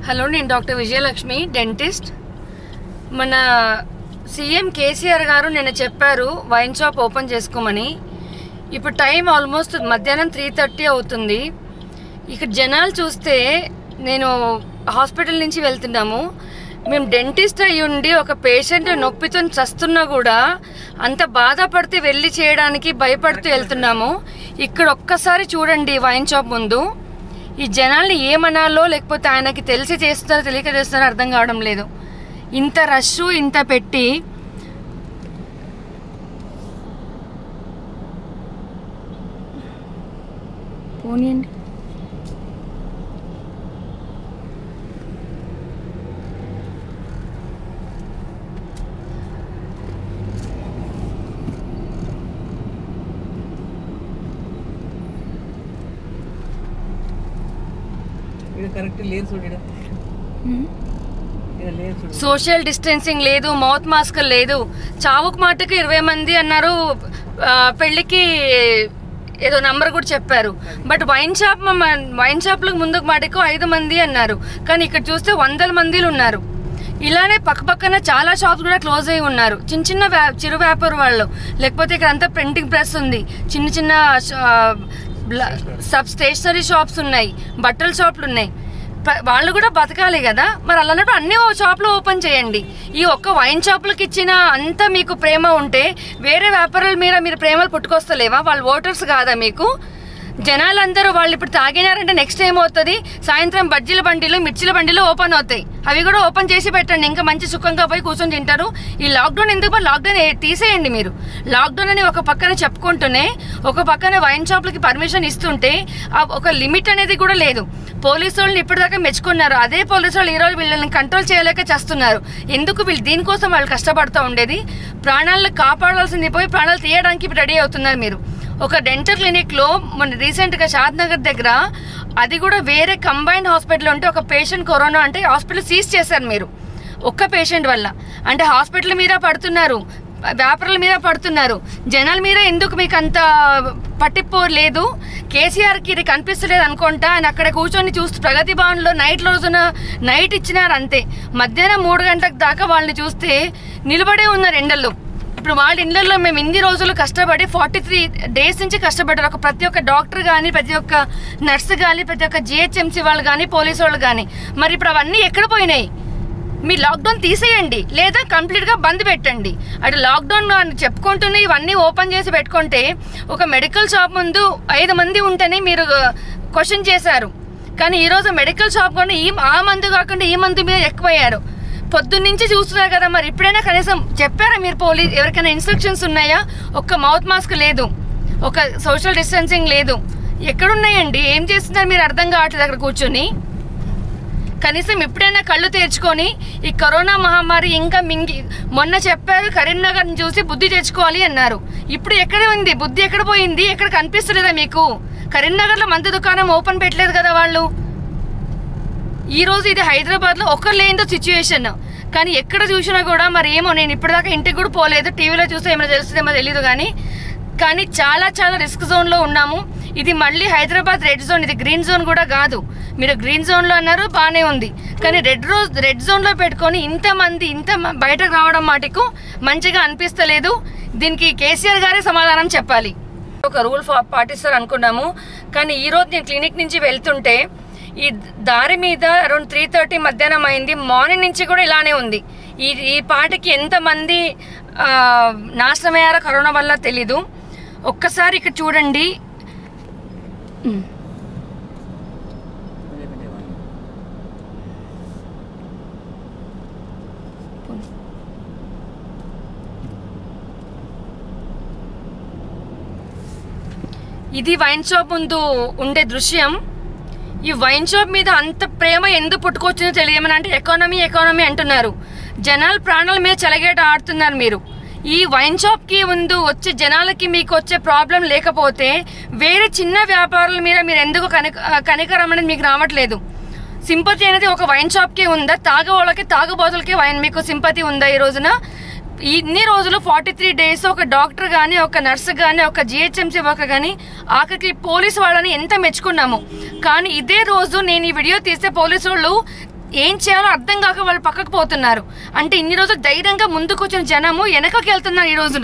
Hello నేను doctor Vijayalakshmi dentist మన CM KCR గారు నిన్న చెప్పారు వైన్ షాప్ ఓపెన్ చేసుకోమని ఇప్పుడు టైం ఆల్మోస్ట్ మధ్యాహ్నం త్రీ థర్టీ అవుతుంది ఇక్కడ జనాలు చూస్తే నేను హాస్పిటల్ నుంచి వెళ్తున్నాము మేము డెంటిస్ట్ అయ్యి ఉండి ఒక పేషెంట్ నొప్పితో చస్తున్నా కూడా అంత బాధపడితే వెళ్ళి చేయడానికి భయపడుతూ వెళ్తున్నాము ఇక్కడ ఒక్కసారి చూడండి వైన్ షాప్ ముందు ఈ జనాల్ని ఏమనాలో లేకపోతే ఆయనకి తెలిసి చేస్తున్నారో తెలియక చేస్తున్నారో అర్థం కావడం లేదు ఇంత రష్ ఇంత పెట్టి పోనీయండి ఇక్కడ కరెక్ట్ లేదు చూడు ఈడ. ఈడ లేదు చూడు సోషల్ డిస్టెన్సింగ్ లేదు మౌత్ మాస్క్ లేదు చావుకు మాటకి ఇరవై మంది అన్నారు ఆ, పెళ్లికి ఏదో నంబర్ కూడా చెప్పారు బట్ వైన్ షాప్ వైన్ షాప్లకు ముందుకు మాటకు ఐదు మంది అన్నారు కానీ ఇక్కడ చూస్తే వందల మందిలు ఉన్నారు ఇలానే పక్కపక్కన చాలా షాప్స్ కూడా క్లోజ్ అయి ఉన్నారు చిన్న చిన్న వ్యా- చిరు వ్యాపార వాళ్ళు లేకపోతే ఇక్కడ అంతా ప్రింటింగ్ ప్రెస్ ఉంది చిన్న చిన్న సబ్ స్టేషనరీ షాప్స్ ఉన్నాయి బట్టల షాపులు ఉన్నాయి ప- వాళ్ళు కూడా బతకాలి కదా మరి అలాంటప్పుడు అన్ని ఓ షాప్లో ఓపెన్ చేయండి ఈ ఒక్క వైన్ షాపులకు ఇచ్చిన అంత మీకు ప్రేమ ఉంటే వేరే వ్యాపారాల మీద మీరు ప్రేమలు పుట్టుకొస్తలేవా వాళ్ళు ఓటర్స్ కాదా మీకు జనాలందరూ వాళ్ళు ఇప్పుడు తాగినారంటే నెక్స్ట్ ఏమవుతుంది సాయంత్రం బజ్జీల బండిలు మిర్చిల బండిలు ఓపెన్ అవుతాయి అవి కూడా ఓపెన్ చేసి పెట్టండి ఇంకా మంచి సుఖంగా పోయి కూర్చొని తింటారు ఈ లాక్డౌన్ ఎందుకు మరి లాక్డౌన్ ఏ- తీసేయండి మీరు లాక్డౌన్ అని ఒక పక్కన చెప్పుకుంటూనే ఒక పక్కన వైన్ షాప్లకి పర్మిషన్ ఇస్తుంటే ఆ ఒక లిమిట్ అనేది కూడా లేదు పోలీసు వాళ్ళని ఇప్పటిదాకా మెచ్చుకున్నారు అదే పోలీసు వాళ్ళు ఈరోజు వీళ్ళని కంట్రోల్ చేయలేక చేస్తున్నారు ఎందుకు వీళ్ళు దీనికోసం వాళ్ళు కష్టపడుతూ ఉండేది ప్రాణాలను కాపాడాల్సింది పోయి ప్రాణాలు తీయడానికి ఇప్పుడు రెడీ అవుతున్నారు మీరు ఒక డెంటల్ క్లినిక్ లో మన రీసెంట్ గా షాద్ నగర్ దగ్గర అది కూడా వేరే కంబైన్డ్ హాస్పిటల్ ఉంటే ఒక పేషెంట్ కరోనా అంటే హాస్పిటల్ సీజ్ చేశారు మీరు ఒక్క పేషెంట్ వల్ల అంటే హాస్పిటల్ మీద పడుతున్నారు వ్యాపారుల మీద పడుతున్నారు జనాల మీద ఎందుకు మీకు అంత పట్టింపు లేదు కేసీఆర్కి ఇది కనిపిస్తలేదు అనుకుంటా ఆయన అక్కడ కూర్చొని చూస్తూ ప్రగతి భవన్లో నైట్ రోజున నైట్ ఇచ్చినారు అంతే మధ్యాహ్నం మూడు గంటలకు దాకా వాళ్ళని చూస్తే నిలబడే ఉన్నారు ఎండల్లో ఇప్పుడు వాళ్ళ ఇళ్లలో మేము ఇన్ని రోజులు కష్టపడి ఫార్టీ త్రీ డేస్ నుంచి కష్టపడ్డారు ఒక ప్రతి ఒక్క డాక్టర్ కానీ ప్రతి ఒక్క నర్సు కానీ ప్రతి ఒక్క జిహెచ్ఎంసీ వాళ్ళు కానీ పోలీసు వాళ్ళు కానీ మరి ఇప్పుడు అవన్నీ ఎక్కడ పోయినాయి మీ లాక్డౌన్ తీసేయండి లేదా కంప్లీట్ గా బంద్ పెట్టండి అటు లాక్డౌన్ అని చెప్పుకుంటూనే ఇవన్నీ ఓపెన్ చేసి పెట్టుకుంటే ఒక మెడికల్ షాప్ ముందు ఐదు మంది ఉంటేనే మీరు క్వశ్చన్ చేశారు కానీ ఈ రోజు మెడికల్ షాప్ కూడా ఈ ఆ మందు కాకుండా ఈ మందు మీద ఎక్కువయ్యారు పొద్దున్న నుంచి చూస్తున్నారు కదా మరి ఇప్పుడైనా కనీసం చెప్పారా మీరు పోలీస్ ఎవరికైనా ఇన్స్ట్రక్షన్స్ ఉన్నాయా ఒక్క మౌత్ మాస్క్ లేదు ఒక సోషల్ డిస్టెన్సింగ్ లేదు ఎక్కడున్నాయండి ఏం చేస్తున్నారు మీరు అర్థం కావట్లేదు అక్కడ కూర్చొని కనీసం ఎప్పుడైనా కళ్ళు తెరుచుకొని ఈ కరోనా మహమ్మారి ఇంకా మింగి మొన్న చెప్పారు కరీంనగర్ చూసి బుద్ధి తెచ్చుకోవాలి అన్నారు ఇప్పుడు ఎక్కడ ఉంది బుద్ధి ఎక్కడ పోయింది ఎక్కడ కనిపిస్తలేదా మీకు కరీంనగర్ లో మందు దుకాణం ఓపెన్ పెట్టలేదు కదా వాళ్ళు ఈ రోజు ఇది హైదరాబాద్ లో ఒకరు లేనిదో సిచ్యువేషన్ కానీ ఎక్కడ చూసినా కూడా మరి ఏమో నేను ఇప్పటిదాకా ఇంటికి కూడా పోలేదు టీవీలో చూస్తే ఏమైనా తెలుస్తుందేమో తెలియదు కానీ కానీ చాలా చాలా రిస్క్ జోన్ లో ఉన్నాము ఇది మళ్ళీ హైదరాబాద్ రెడ్ జోన్ ఇది గ్రీన్ జోన్ కూడా కాదు మీరు గ్రీన్ జోన్ లో అన్నారు బానే ఉంది కానీ రెడ్ రోజ్ రెడ్ జోన్ లో పెట్టుకొని ఇంత మంది ఇంత మ- బయటకు రావడం మాటికు మంచిగా అనిపిస్తలేదు దీనికి కేసీఆర్ గారే సమాధానం చెప్పాలి ఒక రూల్ ఫా- పాటిస్తారు అనుకున్నాము కానీ ఈ రోజు నేను క్లినిక్ నుంచి వెళ్తుంటే ఈ దారి మీద అరౌండ్ త్రీ థర్టీ మధ్యాహ్నం అయింది మార్నింగ్ నుంచి కూడా ఇలానే ఉంది ఈ ఈ పాటికి ఎంతమంది ఆ, నాశనమయ్యారో కరోనా వల్ల తెలీదు ఒక్కసారి ఇక్కడ చూడండి ఉమ్. ఇది వైన్ షాప్ ముందు ఉండే దృశ్యం ఈ వైన్ షాప్ మీద అంత ప్రేమ ఎందుకు పుట్టుకొచ్చిందో తెలియమని అంటే ఎకానమీ ఎకానమీ అంటున్నారు జనాల ప్రాణాల మీద చెలగేట ఆడుతున్నారు మీరు ఈ వైన్ షాప్ కి ముందు వచ్చే జనాలకి మీకు వచ్చే ప్రాబ్లం లేకపోతే వేరే చిన్న వ్యాపారాల మీద మీరు ఎందుకు కనిక కనికరం అనేది మీకు రావట్లేదు సింపతి అనేది ఒక వైన్ షాప్ కి ఉందా తాగేవాళ్ళకి తాగుబోతులకి వైన్ మీకు సింపతి ఉందా ఈ రోజున ఇన్ని రోజులు ఫార్టీ త్రీ డేస్ ఒక డాక్టర్ కానీ ఒక నర్స్ కానీ ఒక జిహెచ్ఎంసీ వర్కర్ కానీ ఆఖరికి పోలీసు వాళ్ళని ఎంత మెచ్చుకున్నాము కానీ ఇదే రోజు నేను ఈ వీడియో తీస్తే పోలీసు వాళ్ళు ఏం చేయాలో అర్థం కాక వాళ్ళు పక్కకు పోతున్నారు అంటే ఇన్ని రోజులు ధైర్యంగా ముందుకు వచ్చిన జనము వెనకకి వెళ్తున్నారు ఈ రోజున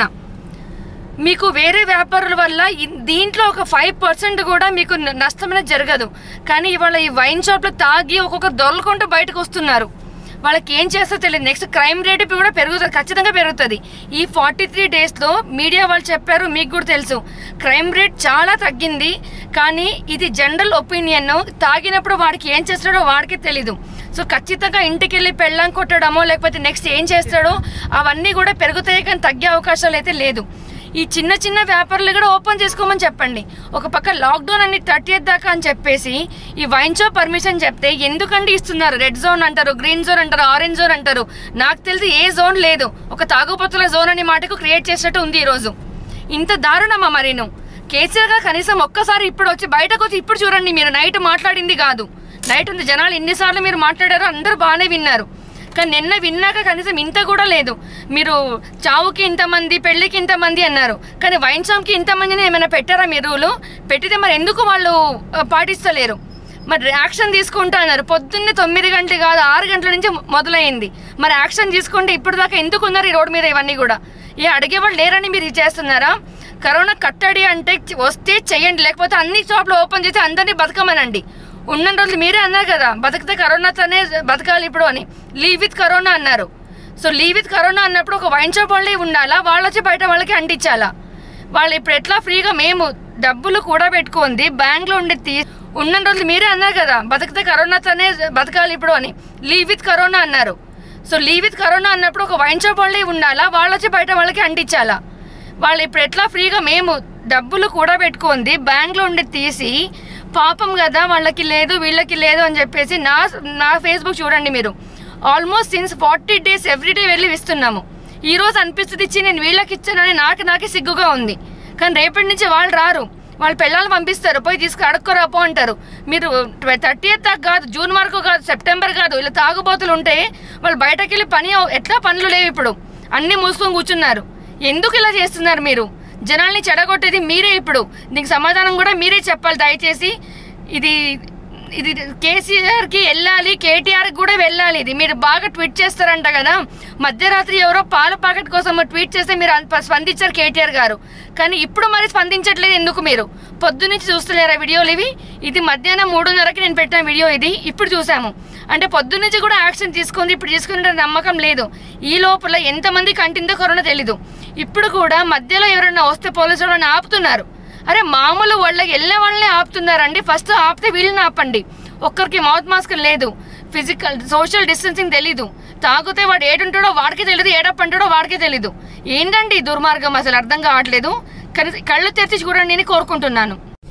మీకు వేరే వ్యాపారుల వల్ల ఇ- దీంట్లో ఒక ఫైవ్ పర్సెంట్ కూడా మీకు న- నష్టం అనేది జరగదు కానీ ఇవాళ ఈ వైన్ షాప్లో తాగి ఒక్కొక్కరు దొరలకుంటూ బయటకు వస్తున్నారు వాళ్ళకి ఏం చేస్తో తెలియదు నెక్స్ట్ క్రైమ్ రేట్ ఇప్పుడు కూడా పెరుగుతుంది ఖచ్చితంగా పెరుగుతుంది ఈ ఫార్టీ త్రీ డేస్లో మీడియా వాళ్ళు చెప్పారు మీకు కూడా తెలుసు క్రైమ్ రేట్ చాలా తగ్గింది కానీ ఇది జనరల్ ఒపీనియన్ తాగినప్పుడు వాడికి ఏం చేస్తాడో వాడికి తెలీదు సో ఖచ్చితంగా ఇంటికి వెళ్ళి పెళ్ళం కొట్టడమో లేకపోతే నెక్స్ట్ ఏం చేస్తాడో అవన్నీ కూడా పెరుగుతాయి కానీ తగ్గే అవకాశాలు అయితే లేదు ఈ చిన్న చిన్న వ్యాపారులు కూడా ఓపెన్ చేసుకోమని చెప్పండి ఒక పక్క లాక్డౌన్ అని థర్టీ దాకా అని చెప్పేసి ఈ వైన్ షాప్ పర్మిషన్ చెప్తే ఎందుకండి ఇస్తున్నారు రెడ్ జోన్ అంటారు గ్రీన్ జోన్ అంటారు ఆరెంజ్ జోన్ అంటారు నాకు తెలిసి ఏ జోన్ లేదు ఒక తాగుబోతుల జోన్ అనే మాటకు క్రియేట్ చేసినట్టు ఉంది ఈ రోజు ఇంత దారుణమా మరి నువ్వు కేసీఆర్ గారు కనీసం ఒక్కసారి ఇప్పుడు వచ్చి బయటకు వచ్చి ఇప్పుడు చూడండి మీరు నైట్ మాట్లాడింది కాదు నైట్ ఉంది జనాలు ఎన్నిసార్లు మీరు మాట్లాడారో అందరూ బాగానే విన్నారు కానీ నిన్న విన్నాక కనీసం ఇంత కూడా లేదు మీరు చావుకి ఇంతమంది పెళ్లికి ఇంతమంది అన్నారు కానీ వైన్ షాప్కి ఇంతమందిని ఏమైనా పెట్టారా మీరు రూలు పెట్టితే మరి ఎందుకు వాళ్ళు ఆ, పాటిస్తలేరు మరి యాక్షన్ తీసుకుంటా అన్నారు పొద్దున్నే తొమ్మిది గంటలు కాదు ఆరు గంటల నుంచి మొదలైంది మరి యాక్షన్ తీసుకుంటే ఇప్పుడు దాకా ఎందుకు ఉన్నారు ఈ రోడ్డు మీద ఇవన్నీ కూడా ఏ అడిగేవాళ్ళు లేరని మీరు ఇది చేస్తున్నారా కరోనా కట్టడి అంటే వస్తే చెయ్యండి లేకపోతే అన్ని షాప్లు ఓపెన్ చేసి అందరినీ బతకమనండి ఉన్న రోజులు మీరే అన్నారు కదా బతికితే కరోనాతోనే బతకాలి ఇప్పుడు అని లీవ్ విత్ కరోనా అన్నారు సో లీవ్ విత్ కరోనా అన్నప్పుడు ఒక వైన్ షాప్ వాళ్ళే ఉండాలా వాళ్ళు వచ్చి బయట వాళ్ళకి అంటించాలా వాళ్ళు ఇప్పుడు ఎట్లా ఫ్రీగా మేము డబ్బులు కూడా పెట్టుకుంది బ్యాంక్ లో ఉండి తీ ఉన్న రోజులు మీరే అన్నారు కదా బతికితే కరోనాతోనే బతకాలి ఇప్పుడు అని లీవ్ విత్ కరోనా అన్నారు సో లీవ్ విత్ కరోనా అన్నప్పుడు ఒక వైన్ షాప్ వాళ్ళే ఉండాలా వాళ్ళు వచ్చి బయట వాళ్ళకి అంటించాలా వాళ్ళు ఇప్పుడు ఎట్లా ఫ్రీగా మేము డబ్బులు కూడా పెట్టుకుంది బ్యాంక్ లో ఉండి తీసి పాపం కదా వాళ్ళకి లేదు వీళ్ళకి లేదు అని చెప్పేసి నా నా ఫేస్బుక్ చూడండి మీరు almost since forty days everyday వెళ్ళి ఇస్తున్నాము ఈ రోజు అనిపిస్తుంది ఇచ్చి నేను వీళ్ళకి ఇచ్చానని నాకు నాకే సిగ్గుగా ఉంది కానీ రేపటి నుంచి వాళ్ళు రారు వాళ్ళ పిల్లలు పంపిస్తారు పోయి తీసుకు అడుక్కోరా పో అంటారు మీరు థర్టీ దాకా కాదు జూన్ వరకు కాదు సెప్టెంబర్ కాదు ఇలా తాగుబోతులు ఉంటే వాళ్ళు బయటకు వెళ్ళి పని అవ- ఎట్లా పనులు లేవు ఇప్పుడు అన్ని మూసుకొని కూర్చున్నారు ఎందుకు ఇలా చేస్తున్నారు మీరు జనాల్ని చెడగొట్టేది మీరే ఇప్పుడు దీనికి సమాధానం కూడా మీరే చెప్పాలి దయచేసి ఇది ఇది కేసీఆర్ కి వెళ్ళాలి కేటీఆర్ కూడా వెళ్ళాలి ఇది మీరు బాగా ట్వీట్ చేస్తారంట కదా మధ్యరాత్రి ఎవరో పాల ప్యాకెట్ కోసం ట్వీట్ చేస్తే మీరు అంత స్పందించారు కేటీఆర్ గారు కానీ ఇప్పుడు మరి స్పందించట్లేదు ఎందుకు మీరు పొద్దునుంచి చూస్తలేరా వీడియోలు ఇవి ఇది మధ్యాహ్నం మూడున్నరకి నేను పెట్టిన వీడియో ఇది ఇప్పుడు చూసాము అంటే పొద్దున్నుంచి కూడా యాక్షన్ తీసుకుంది ఇప్పుడు తీసుకునే నమ్మకం లేదు ఈ లోపల ఎంతమంది కంటిందో కరోనా తెలీదు ఇప్పుడు కూడా మధ్యలో ఎవరైనా వస్తే పోలీసు వాళ్ళని ఆపుతున్నారు అరే మామూలు వాళ్ళకి వెళ్ళే వాళ్ళని ఆపుతున్నారండి ఫస్ట్ ఆపితే వీళ్ళని ఆపండి ఒక్కరికి మౌత్ మాస్క్ లేదు ఫిజికల్ సోషల్ డిస్టెన్సింగ్ తెలీదు తాగితే వాడు ఏడుంటాడో వాడికి తెలియదు ఏడప్పంటాడో వాడికి తెలీదు ఏంటండి ఈ దుర్మార్గం అసలు అర్థం కావట్లేదు కనీసం కళ్ళు తెరిచి చూడండి నేను కోరుకుంటున్నాను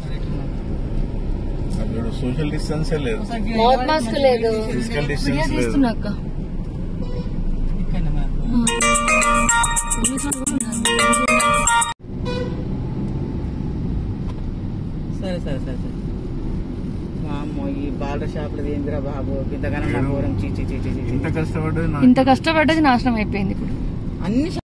అక్కడ సోషల్ డిస్టెన్స్ లేదు మౌత్ మాస్క్ లేదు ఫిజికల్ డిస్టెన్స్ లేదు ఇక్కడ మనకు సరే సరే సరే సరే వామ్మో ఈ బాల షాపులది ఏందిరా బాబు ఇంతగానో నా ఘోరం చీ చీ చీ చీ చీ, చీ ఇంత కష్టపడ్డది నా ఇంత కష్టపడ్డది నాశనం అయిపోయింది ఇప్పుడు అన్ని